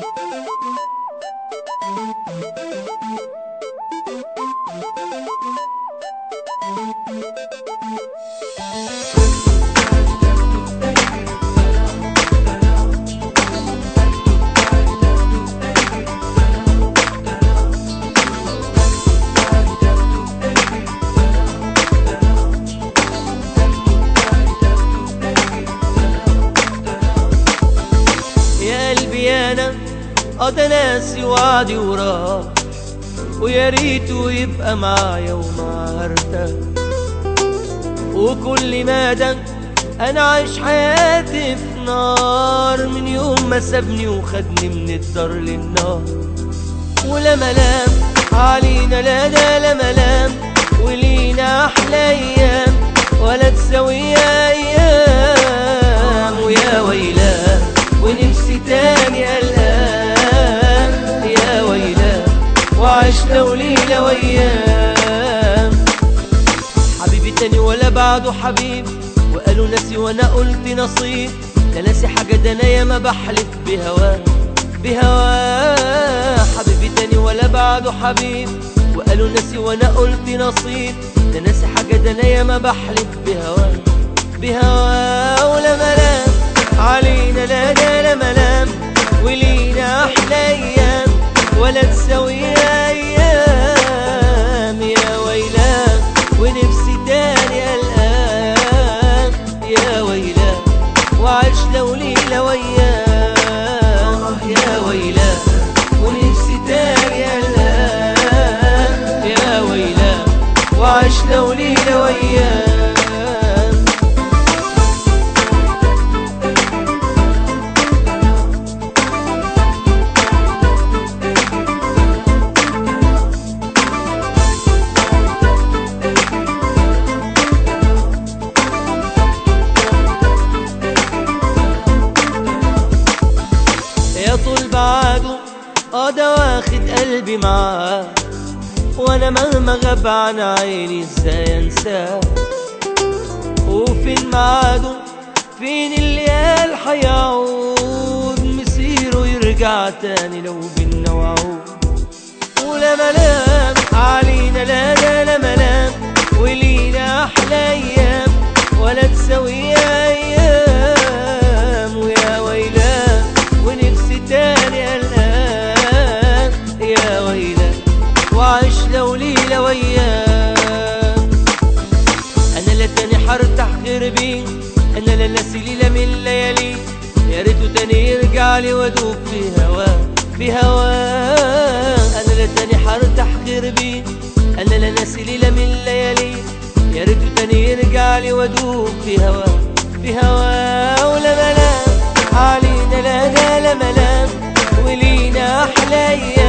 يا قلبي انا قضى ناسي وعدي وراه ويا ريته يبقى معايا ومعاه ارتاح وكل مدى انا عايش حياتي في نار من يوم ما سابني وخدني من الدار للنار ولا ملام علينا لا ده لا ملام ولينا احلى ايام ولا تساوي ايام ويا ويلاه ونفسي تاني قلقان يا ويلاه وعشنا وليلة ويام حبيبي تاني ولا بعده حبيب وقالوا ناسي وانا قلت نصيب لا ناسي حاجة ده انا ياما بحلف بهواه بهواه حبيبي تاني ولا بعده حبيب وقالوا ناسي وانا قلت نصيب ده ناسي حاجة ده انا ياما بحلف بهواه بهواه ولا ملام علينا لا ده لا ملام ولينا احلى ايام ولا تساوي ايام يا ويلاه ونفسي تاني قلقان يا ويلاه وعيش لو ليلة وياه يا ويلاه ونفسي تاني قلقان يا ويلاه وعيش لو ليلة وياه يا طول بعده اه ده واخد قلبي معاه وانا مهما غاب عن عيني ازاي انساه وفين ميعاده فين اللي قال هيعود مسيره يرجع تاني لو بينا وعود ولا ملام علينا لا لا لا ملام ولينا احلى ايام ولا تساوي ايام ويا ويلاه ونفسي تاني قلقان يا ويلاه وعيش لو ليله وياه انا لا تاني حرتاح غير بيه انا لا ناسي ليله من ليالي يا ريته تاني يرجع لي وادوب في هواه في هواه انا لا تاني حرتاح غير بيه انا لا ناسي ليله من ليالي يا ريته تاني يرجع لي وادوب في هواه في هواه ولا ملام علينا لا لا لا ملام ولينا احلى ايام